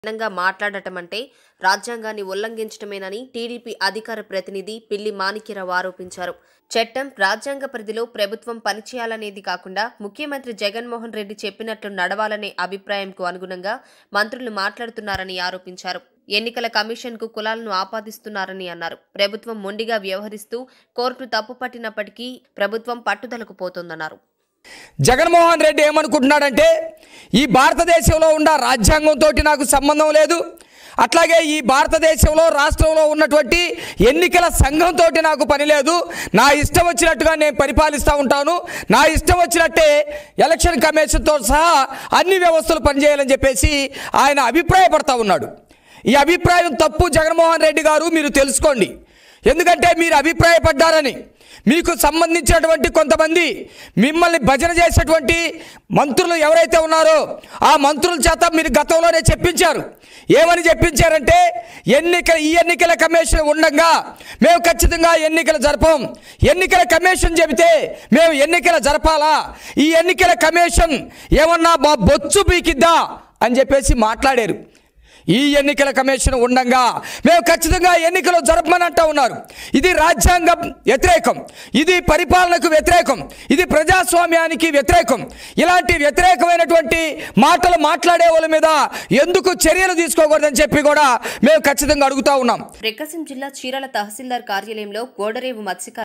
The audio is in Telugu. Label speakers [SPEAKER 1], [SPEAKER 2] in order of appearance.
[SPEAKER 1] భిన్నంగా మాట్లాడటం అంటే రాజ్యాంగాన్ని ఉల్లంఘించడమేనని టీడీపీ అధికార ప్రతినిధి పిల్లి మాణిక్యరావు ఆరోపించారు చట్టం రాజ్యాంగ పరిధిలో ప్రభుత్వం పనిచేయాలనేది కాకుండా ముఖ్యమంత్రి జగన్మోహన్ రెడ్డి చెప్పినట్లు నడవాలనే అభిప్రాయంకు అనుగుణంగా మంత్రులు మాట్లాడుతున్నారని ఆరోపించారు ఎన్నికల కమిషన్కు కులాలను ఆపాదిస్తున్నారని అన్నారు ప్రభుత్వం మొండిగా వ్యవహరిస్తూ కోర్టు తప్పుపట్టినప్పటికీ ప్రభుత్వం పట్టుదలకు పోతోందన్నారు
[SPEAKER 2] జగన్మోహన్ రెడ్డి ఏమనుకుంటున్నాడంటే ఈ భారతదేశంలో ఉన్న రాజ్యాంగంతో నాకు సంబంధం లేదు అట్లాగే ఈ భారతదేశంలో రాష్ట్రంలో ఉన్నటువంటి ఎన్నికల సంఘంతో నాకు పని లేదు నా ఇష్టం వచ్చినట్టుగా నేను పరిపాలిస్తూ ఉంటాను నా ఇష్టం వచ్చినట్టే ఎలక్షన్ కమిషన్తో సహా అన్ని వ్యవస్థలు పనిచేయాలని చెప్పేసి ఆయన అభిప్రాయపడతా ఉన్నాడు ఈ అభిప్రాయం తప్పు జగన్మోహన్ రెడ్డి గారు మీరు తెలుసుకోండి ఎందుకంటే మీరు అభిప్రాయపడ్డారని మీకు సంబంధించినటువంటి కొంతమంది మిమ్మల్ని భజన చేసేటువంటి మంత్రులు ఎవరైతే ఉన్నారో ఆ మంత్రుల చేత మీరు గతంలోనే చెప్పించారు ఏమని చెప్పించారంటే ఎన్నికల ఈ ఎన్నికల కమిషన్ ఉండగా మేము ఖచ్చితంగా ఎన్నికలు జరపం ఎన్నికల కమిషన్ చెబితే మేము ఎన్నికలు జరపాలా ఈ ఎన్నికల కమిషన్ ఏమన్నా మా బొచ్చు పీకిద్దా అని చెప్పేసి మాట్లాడారు ఈ ఎన్నికల కమిషన్ ఉండగా మేము ఖచ్చితంగా ఎన్నికలు జరపమని అంటూ ఉన్నారు ఇది రాజ్యాంగం వ్యతిరేకం ఇది పరిపాలనకు వ్యతిరేకం ఇది ప్రజాస్వామ్యానికి వ్యతిరేకం ఇలాంటి వ్యతిరేకమైనటువంటి మాటలు మాట్లాడే వాళ్ళ మీద ఎందుకు చర్యలు తీసుకోకూడదని చెప్పి కూడా మేము ఖచ్చితంగా అడుగుతా ఉన్నాం
[SPEAKER 1] ప్రకాశం జిల్లా చీరాల తహసీల్దార్ కార్యాలయంలో గోడరేవు మత్స్యకార